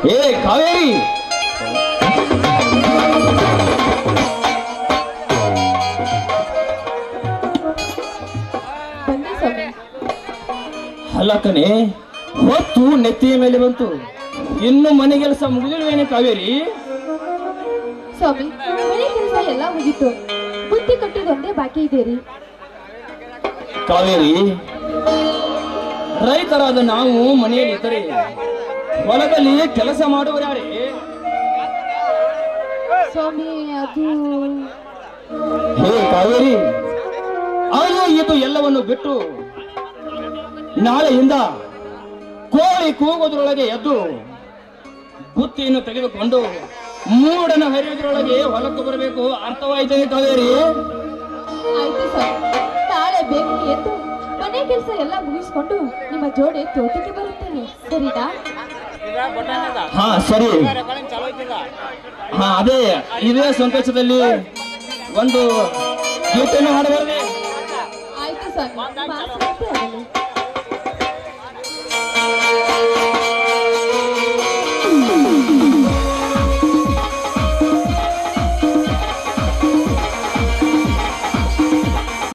ಏ ಕಾವೇರಿ ಬನ್ನಿ ಸ್ವಾಮಿ ಅಲ್ಲ ಕಣೆ ಹೊತ್ತು ನೆತ್ತಿಯ ಮೇಲೆ ಬಂತು ಇನ್ನು ಮನೆ ಕೆಲಸ ಮುಗಿದಿಲ್ವೇನೆ ಕಾವೇರಿ ಸ್ವಾಮಿ ಮನೆ ಕೆಲಸ ಎಲ್ಲ ಮುಗೀತು ಬುತ್ತಿ ಕಟ್ಟೋದೊಂದೇ ಬಾಕಿ ಇದೆ ರೀ ಕಾವೇರಿ ರೈತರಾದ ನಾವು ಮನೆಯಲ್ಲಿ ಇದ್ದರೆ ಹೊಲದಲ್ಲಿ ಕೆಲಸ ಮಾಡುವರ್ಯಾರೇ ಸ್ವಾಮಿ ಅದು ಹೇ ಕಾವೇರಿ ಅದು ಇದು ಎಲ್ಲವನ್ನು ಬಿಟ್ಟು ನಾಳೆಯಿಂದ ಕೋಳಿ ಕೂಗೋದ್ರೊಳಗೆ ಎದ್ದು ಬುತ್ತಿಯನ್ನು ತೆಗೆದುಕೊಂಡು ಮೂಡನ ಹರಿಯೋದ್ರೊಳಗೆ ಹೊಲಕ್ಕೆ ಬರಬೇಕು ಅರ್ಥವಾಯ್ತದೆ ಕಾವೇರಿ ಆಯ್ತು ಸ್ವಾಮಿ ನಾಳೆ ಬೇಗ ಎದ್ದು ಮನೆ ಕೆಲಸ ಎಲ್ಲ ಮುಗಿಸ್ಕೊಂಡು ನಿಮ್ಮ ಜೋಡಿ ತೋಟಕ್ಕೆ ಬರುತ್ತೇನೆ ಸರಿನಾ ಹಾ ಸರಿ ಹಾ ಅದೇ ಇದೇ ಸಂತೋಷದಲ್ಲಿ ಒಂದು ಗೀತೆಯನ್ನು ಹಾಡಬಾರದೆ ಆಯ್ತು ಸ್ವಾಮಿ ಮಾಸ್ತರ